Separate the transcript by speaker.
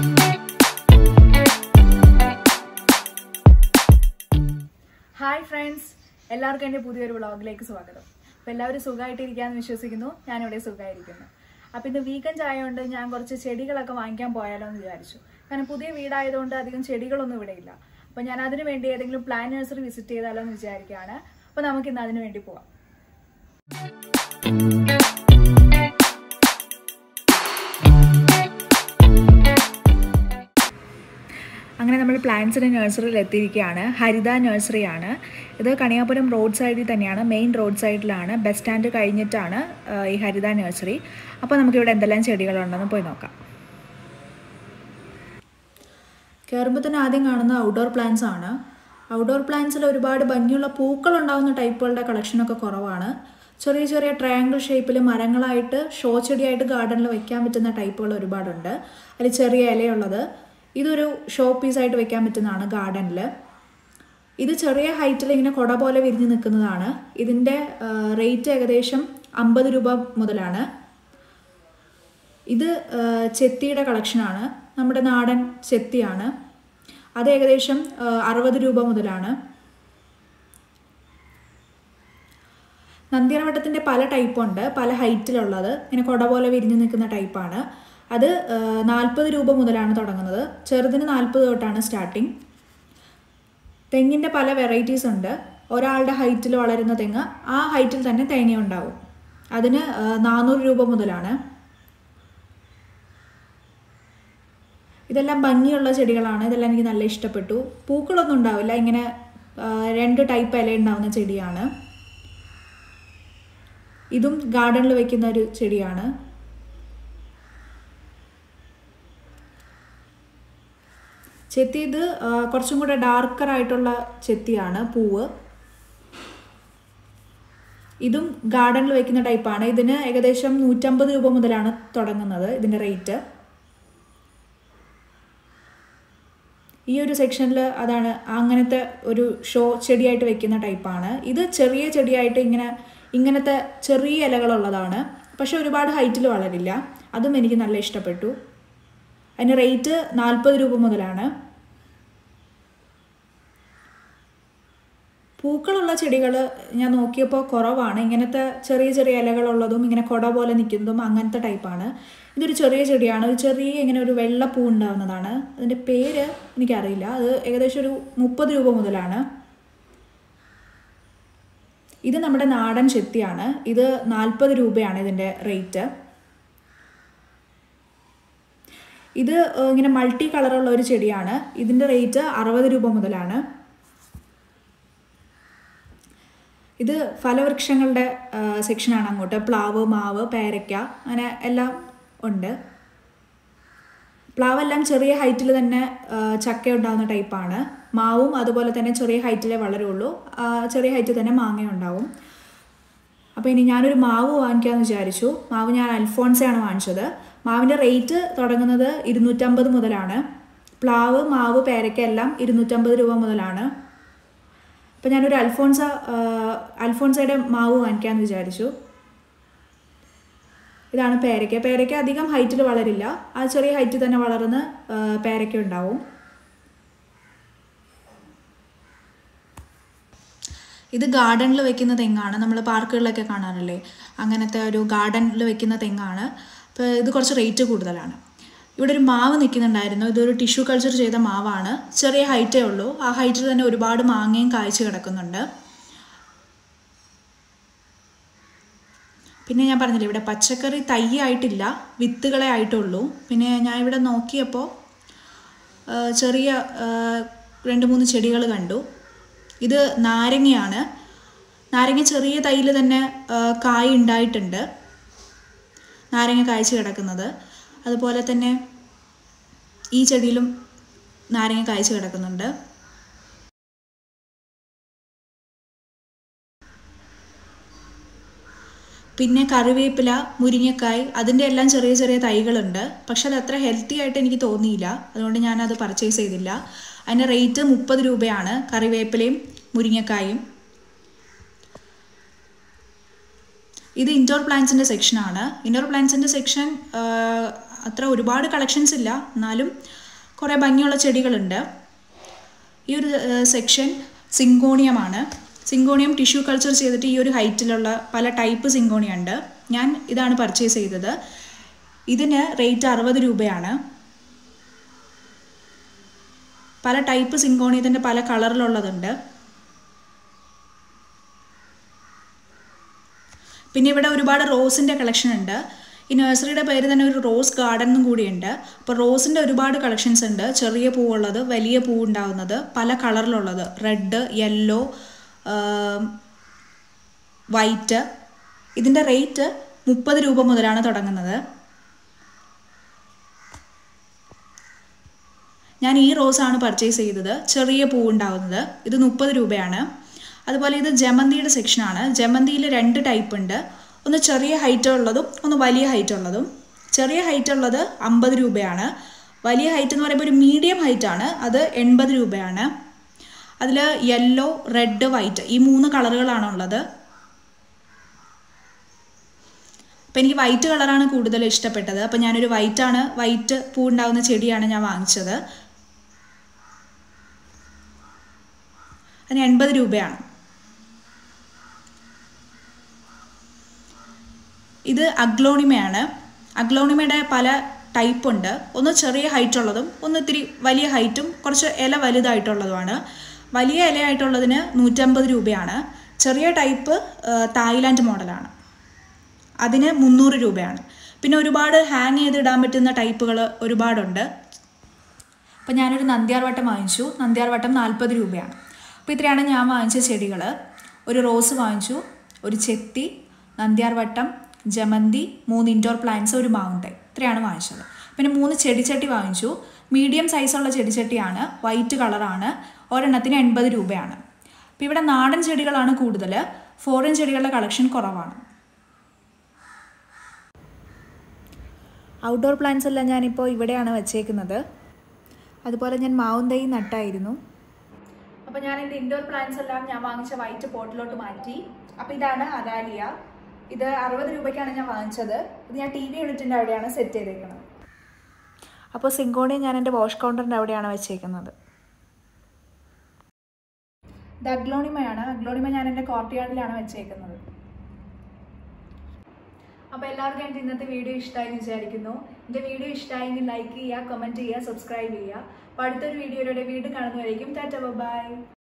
Speaker 1: hi friends എല്ലാവർക്കും എൻ്റെ പുതിയൊരു വ്ളോഗിലേക്ക് സ്വാഗതം അപ്പോൾ എല്ലാവരും സുഖമായിട്ടിരിക്കാമെന്ന് വിശ്വസിക്കുന്നു ഞാനിവിടെ സുഖമായിരിക്കുന്നു അപ്പോൾ ഇന്ന് വീക്കെൻഡ് ആയതുകൊണ്ട് ഞാൻ കുറച്ച് ചെടികളൊക്കെ വാങ്ങിക്കാൻ പോയാലോ എന്ന് വിചാരിച്ചു കാരണം പുതിയ വീടായതുകൊണ്ട് അധികം ചെടികളൊന്നും ഇവിടെ ഇല്ല അപ്പോൾ ഞാൻ അതിനു വേണ്ടി ഏതെങ്കിലും പ്ലാൻ നഴ്സറി വിസിറ്റ് ചെയ്താലോ എന്ന് വിചാരിക്കുകയാണ് അപ്പോൾ നമുക്ക് ഇന്ന് അതിനു വേണ്ടി പോവാം അങ്ങനെ നമ്മൾ പ്ലാന്റ്സിൻ്റെ നഴ്സറിയിൽ എത്തിയിരിക്കുകയാണ് ഹരിത നഴ്സറിയാണ് ഇത് കണിയാപുരം റോഡ് സൈഡിൽ തന്നെയാണ് മെയിൻ റോഡ് സൈഡിലാണ് ബസ് സ്റ്റാൻഡ് കഴിഞ്ഞിട്ടാണ് ആ, ഈ ഹരിത നഴ്സറി അപ്പോൾ നമുക്കിവിടെ എന്തെല്ലാം ചെടികളുണ്ടെന്ന് പോയി നോക്കാം കയറുമ്പോൾ തന്നെ ആദ്യം കാണുന്ന ഔട്ട്ഡോർ പ്ലാന്റ്സ് ആണ് ഔട്ട്ഡോർ പ്ലാന്റ്സിൽ ഒരുപാട് ഭംഗിയുള്ള പൂക്കൾ ഉണ്ടാകുന്ന ടൈപ്പുകളുടെ കളക്ഷനൊക്കെ കുറവാണ് ചെറിയ ചെറിയ ട്രയാങ്കിൾ ഷേപ്പിൽ മരങ്ങളായിട്ട് ഷോ ചെടിയായിട്ട് ഗാർഡനിൽ വെക്കാൻ പറ്റുന്ന ടൈപ്പുകൾ ഒരുപാടുണ്ട് അതിൽ ചെറിയ ഇലയുള്ളത് ഇതൊരു ഷോ പീസായിട്ട് വെക്കാൻ പറ്റുന്നതാണ് ഗാർഡനിൽ ഇത് ചെറിയ ഹൈറ്റിൽ ഇങ്ങനെ കുട പോലെ വിരിഞ്ഞ് നിൽക്കുന്നതാണ് ഇതിൻ്റെ റേറ്റ് ഏകദേശം അമ്പത് രൂപ മുതലാണ് ഇത് ആ, ചെത്തിയുടെ കളക്ഷനാണ് നമ്മുടെ നാടൻ ചെത്തിയാണ് അത് ഏകദേശം ആ, അറുപത് രൂപ മുതലാണ് നന്ദിയറവട്ടത്തിൻ്റെ പല ടൈപ്പുണ്ട് പല ഹൈറ്റിലുള്ളത് ഇങ്ങനെ കുട പോലെ വിരിഞ്ഞ് നിൽക്കുന്ന ടൈപ്പാണ് അത് നാൽപ്പത് രൂപ മുതലാണ് തുടങ്ങുന്നത് ചെറുതിന് നാൽപ്പത് തൊട്ടാണ് സ്റ്റാർട്ടിങ് തെങ്ങിൻ്റെ പല വെറൈറ്റീസ് ഉണ്ട് ഒരാളുടെ ഹൈറ്റിൽ വളരുന്ന തെങ്ങ് ആ ഹൈറ്റിൽ തന്നെ തേങ്ങ ഉണ്ടാവും അതിന് ആ, നാനൂറ് രൂപ മുതലാണ് ഇതെല്ലാം ഭംഗിയുള്ള ചെടികളാണ് ഇതെല്ലാം എനിക്ക് നല്ല ഇഷ്ടപ്പെട്ടു പൂക്കളൊന്നും ഉണ്ടാവില്ല ഇങ്ങനെ ആ, രണ്ട് ടൈപ്പ് ഇല ഉണ്ടാവുന്ന ചെടിയാണ് ഇതും ഗാർഡനിൽ വെക്കുന്ന ഒരു ചെടിയാണ് ചെത്തി ഇത് ആ, കുറച്ചും കൂടെ ഡാർക്കർ ആയിട്ടുള്ള ചെത്തിയാണ് പൂവ് ഇതും ഗാർഡനിൽ വെക്കുന്ന ടൈപ്പാണ് ഇതിന് ഏകദേശം നൂറ്റമ്പത് രൂപ മുതലാണ് തുടങ്ങുന്നത് ഇതിൻ്റെ റേറ്റ് ഈ ഒരു സെക്ഷനിൽ അതാണ് അങ്ങനത്തെ ഒരു ഷോ ചെടിയായിട്ട് വെക്കുന്ന ടൈപ്പാണ് ഇത് ചെറിയ ചെടിയായിട്ട് ഇങ്ങനെ ഇങ്ങനത്തെ ചെറിയ ഇലകളുള്ളതാണ് പക്ഷെ ഒരുപാട് ഹൈറ്റിൽ വളരില്ല അതും എനിക്ക് നല്ല ഇഷ്ടപ്പെട്ടു അതിന് റേറ്റ് നാൽപ്പത് രൂപ മുതലാണ് പൂക്കളുള്ള ചെടികൾ ഞാൻ നോക്കിയപ്പോൾ കുറവാണ് ഇങ്ങനത്തെ ചെറിയ ചെറിയ ഇലകളുള്ളതും ഇങ്ങനെ കുട പോലെ നിൽക്കുന്നതും അങ്ങനത്തെ ടൈപ്പാണ് ഇതൊരു ചെറിയ ചെടിയാണ് ഒരു ചെറിയ ഇങ്ങനെ ഒരു വെള്ള പൂ ഉണ്ടാകുന്നതാണ് അതിൻ്റെ പേര് എനിക്കറിയില്ല അത് ഏകദേശം ഒരു മുപ്പത് രൂപ മുതലാണ് ഇത് നമ്മുടെ നാടൻ ചെത്തിയാണ് ഇത് നാൽപ്പത് രൂപയാണ് ഇതിൻ്റെ റേറ്റ് ഇത് ഏഹ്, ഇങ്ങനെ മൾട്ടി കളറുള്ള ഒരു ചെടിയാണ് ഇതിൻ്റെ റേറ്റ് അറുപത് രൂപ മുതലാണ് ഇത് ഫലവൃക്ഷങ്ങളുടെ ഏഹ്, സെക്ഷനാണ് അങ്ങോട്ട് പ്ലാവ് മാവ് പേരയ്ക്ക അങ്ങനെ എല്ലാം ഉണ്ട് പ്ലാവെല്ലാം ചെറിയ ഹൈറ്റിൽ തന്നെ ഏഹ്, ചക്ക ഉണ്ടാകുന്ന ടൈപ്പാണ് മാവും അതുപോലെ തന്നെ ചെറിയ ഹൈറ്റിലേ വളരുള്ളൂ ആ, ചെറിയ ഹൈറ്റിൽ തന്നെ മാങ്ങ ഉണ്ടാവും അപ്പോൾ ഇനി ഞാനൊരു മാവ് വാങ്ങിക്കാമെന്ന് വിചാരിച്ചു മാവ് ഞാൻ അൽഫോൺസയാണ് വാങ്ങിച്ചത് മാവിൻ്റെ റേറ്റ് തുടങ്ങുന്നത് ഇരുന്നൂറ്റമ്പത് മുതലാണ് പ്ലാവ് മാവ് പേരയ്ക്ക എല്ലാം ഇരുന്നൂറ്റമ്പത് രൂപ മുതലാണ് അപ്പോൾ ഞാനൊരു അൽഫോൺസ ആ, അൽഫോൺസയുടെ മാവ് വാങ്ങിക്കാമെന്ന് വിചാരിച്ചു ഇതാണ് പേരയ്ക്ക പേരയ്ക്ക അധികം ഹൈറ്റിൽ വളരില്ല ആ ചെറിയ ഹൈറ്റിൽ തന്നെ വളർന്ന് ആ, പേരയ്ക്ക ഉണ്ടാവും ഇത് ഗാർഡനിൽ വെക്കുന്ന തെങ്ങാണ് നമ്മൾ പാർക്കുകളിലൊക്കെ കാണാറില്ലേ അങ്ങനത്തെ ഒരു ഗാർഡനിൽ വെക്കുന്ന തെങ്ങാണ് അപ്പോൾ ഇത് കുറച്ച് റേറ്റ് കൂടുതലാണ് ഇവിടെ ഒരു മാവ് നിൽക്കുന്നുണ്ടായിരുന്നു ഇതൊരു ടിഷ്യൂ കൾച്ചർ ചെയ്ത മാവാണ് ചെറിയ ഹൈറ്റേ ഉള്ളൂ ആ ഹൈറ്റിൽ തന്നെ ഒരുപാട് മാങ്ങയും കായ്ച്ചു കിടക്കുന്നുണ്ട് പിന്നെ ഞാൻ പറഞ്ഞില്ലേ ഇവിടെ പച്ചക്കറി തൈ ആയിട്ടില്ല വിത്തുകളെ ആയിട്ടുള്ളൂ പിന്നെ ഞാൻ ഇവിടെ നോക്കിയപ്പോൾ ആ, ചെറിയ ആ, രണ്ട് മൂന്ന് ചെടികൾ കണ്ടു ഇത് നാരങ്ങയാണ് നാരങ്ങ ചെറിയ തൈയിൽ തന്നെ ആ, കായ് ഉണ്ടായിട്ടുണ്ട് നാരങ്ങ കായ്ച്ച് കിടക്കുന്നത് അതുപോലെ തന്നെ ഈ ചെടിയിലും നാരങ്ങ കായ്ച്ച് കിടക്കുന്നുണ്ട് പിന്നെ കറിവേപ്പില മുരിങ്ങക്കായ് അതിൻ്റെ എല്ലാം ചെറിയ ചെറിയ തൈകളുണ്ട് പക്ഷെ അത് അത്ര ഹെൽത്തി ആയിട്ട് എനിക്ക് തോന്നിയില്ല അതുകൊണ്ട് ഞാനത് പർച്ചേസ് ചെയ്തില്ല അതിൻ്റെ റേറ്റ് മുപ്പത് രൂപയാണ് കറിവേപ്പിലയും മുരിങ്ങക്കായും ഇത് ഇൻഡോർ പ്ലാന്റ്സിൻ്റെ സെക്ഷനാണ് ഇൻഡോർ പ്ലാന്റ്സിൻ്റെ സെക്ഷൻ അത്ര ഒരുപാട് കളക്ഷൻസ് ഇല്ല എന്നാലും കുറേ ഭംഗിയുള്ള ചെടികളുണ്ട് ഈ ഒരു സെക്ഷൻ സിങ്കോണിയമാണ് സിങ്കോണിയം ടിഷ്യൂ കൾച്ചർ ചെയ്തിട്ട് ഈ ഒരു ഹൈറ്റിലുള്ള പല ടൈപ്പ് സിങ്കോണിയം ഉണ്ട് ഞാൻ ഇതാണ് പർച്ചേസ് ചെയ്തത് ഇതിന് റേറ്റ് അറുപത് രൂപയാണ് പല ടൈപ്പ് സിങ്കോണിയത്തിൻ്റെ പല കളറിലുള്ളതുണ്ട് പിന്നെ ഇവിടെ ഒരുപാട് റോസിൻ്റെ കളക്ഷൻ ഉണ്ട് ഈ നഴ്സറിയുടെ പേര് തന്നെ ഒരു റോസ് ഗാർഡൻ എന്നും കൂടിയുണ്ട് അപ്പോൾ റോസിൻ്റെ ഒരുപാട് കളക്ഷൻസ് ഉണ്ട് ചെറിയ പൂവുള്ളത് വലിയ പൂ ഉണ്ടാവുന്നത് പല കളറിലുള്ളത് റെഡ് യെല്ലോ വൈറ്റ് ഇതിൻ്റെ റേറ്റ് മുപ്പത് രൂപ മുതലാണ് തുടങ്ങുന്നത് ഞാൻ ഈ റോസാണ് പർച്ചേസ് ചെയ്തത് ചെറിയ പൂ ഉണ്ടാവുന്നത് ഇത് മുപ്പത് രൂപയാണ് അതുപോലെ ഇത് ജമന്തിയുടെ സെക്ഷനാണ് ജമന്തിയിൽ രണ്ട് ടൈപ്പ് ഉണ്ട് ഒന്ന് ചെറിയ ഹൈറ്റ് ഉള്ളതും ഒന്ന് വലിയ ഹൈറ്റ് ഉള്ളതും ചെറിയ ഹൈറ്റ് ഉള്ളത് അമ്പത് രൂപയാണ് വലിയ ഹൈറ്റ് എന്ന് പറയുമ്പോൾ ഒരു മീഡിയം ഹൈറ്റ് ആണ് അത് എൺപത് രൂപയാണ് അതിൽ യെല്ലോ റെഡ് വൈറ്റ് ഈ മൂന്ന് കളറുകളാണ് ഉള്ളത് അപ്പം എനിക്ക് വൈറ്റ് കളറാണ് കൂടുതൽ ഇഷ്ടപ്പെട്ടത് അപ്പം ഞാനൊരു വൈറ്റാണ് വൈറ്റ് പൂ ഉണ്ടാകുന്ന ചെടിയാണ് ഞാൻ വാങ്ങിച്ചത് അതിന് എൺപത് രൂപയാണ് ഇത് അഗ്ലോണിമയാണ് അഗ്ലോണിമയുടെ പല ടൈപ്പ് ഉണ്ട് ഒന്ന് ചെറിയ ഹൈറ്റ് ഉള്ളതും ഒന്ന് ഇത്തിരി വലിയ ഹൈറ്റും കുറച്ച് ഇല വലുതായിട്ടുള്ളതുമാണ് വലിയ ഇലയായിട്ടുള്ളതിന് നൂറ്റമ്പത് രൂപയാണ് ചെറിയ ടൈപ്പ് തായ്ലാൻഡ് മോഡലാണ് അതിന് മുന്നൂറ് രൂപയാണ് പിന്നെ ഒരുപാട് ഹാങ് ചെയ്തിടാൻ പറ്റുന്ന ടൈപ്പുകൾ ഒരുപാടുണ്ട് അപ്പോൾ ഞാനൊരു നന്ദ്യാർ വട്ടം വാങ്ങിച്ചു നന്ദ്യാർ വട്ടം നാൽപ്പത് രൂപയാണ് അപ്പോൾ ഇത്രയാണ് ഞാൻ വാങ്ങിച്ച ചെടികൾ ഒരു റോസ് വാങ്ങിച്ചു ഒരു ചെത്തി നന്ദ്യാർ വട്ടം ജമന്തി മൂന്ന് ഇൻഡോർ പ്ലാന്റ്സ് ഒരു മൗണ്ടൻ ഇത്രയാണ് വാങ്ങിച്ചത് പിന്നെ മൂന്ന് ചെടിച്ചട്ടി വാങ്ങിച്ചു മീഡിയം സൈസുള്ള ചെടിച്ചട്ടിയാണ് വൈറ്റ് കളറാണ് ഒരെണ്ണത്തിന് എൺപത് രൂപയാണ് അപ്പോൾ ഇവിടെ നാടൻ ചെടികളാണ് കൂടുതൽ ഫോറിൻ ചെടികളുടെ കളക്ഷൻ കുറവാണ് ഔട്ട്ഡോർ പ്ലാന്റ്സ് എല്ലാം ഞാനിപ്പോൾ ഇവിടെയാണ് വെച്ചേക്കുന്നത് അതുപോലെ ഞാൻ മാവും തൈ നട്ടായിരുന്നു അപ്പോൾ ഞാൻ എൻ്റെ ഇൻഡോർ പ്ലാന്റ്സ് എല്ലാം ഞാൻ വാങ്ങിച്ച വൈറ്റ് പോട്ടിലോട്ട് മാറ്റി അപ്പോൾ ഇതാണ് അദാലിയ ഇത് അറുപത് രൂപയ്ക്കാണ് ഞാൻ വാങ്ങിച്ചത് ഇത് ഞാൻ ടി വി യൂണിറ്റിൻ്റെ അവിടെയാണ് സെറ്റ് ചെയ്തേക്കുന്നത് അപ്പോൾ സിങ്കോണി ഞാൻ എൻ്റെ വാഷ് കൗണ്ടറിൻ്റെ അവിടെയാണ് വെച്ചേക്കുന്നത് ഇത് അഗ്ലോണിമയാണ് അഗ്ലോണിമ ഞാൻ എൻ്റെ കോർട്ടിയാർഡിലാണ് വെച്ചേക്കുന്നത് അപ്പോൾ എല്ലാവർക്കും എൻ്റെ ഇന്നത്തെ വീഡിയോ ഇഷ്ടമായി എന്ന് വിചാരിക്കുന്നു എൻ്റെ വീഡിയോ ഇഷ്ടമായെങ്കിൽ ലൈക്ക് ചെയ്യുക കമൻറ്റ് ചെയ്യുക സബ്സ്ക്രൈബ് ചെയ്യുക അപ്പോൾ അടുത്തൊരു വീഡിയോയിലൂടെ വീണ്ടും കാണുന്നതായിരിക്കും ടാറ്റ ബൈ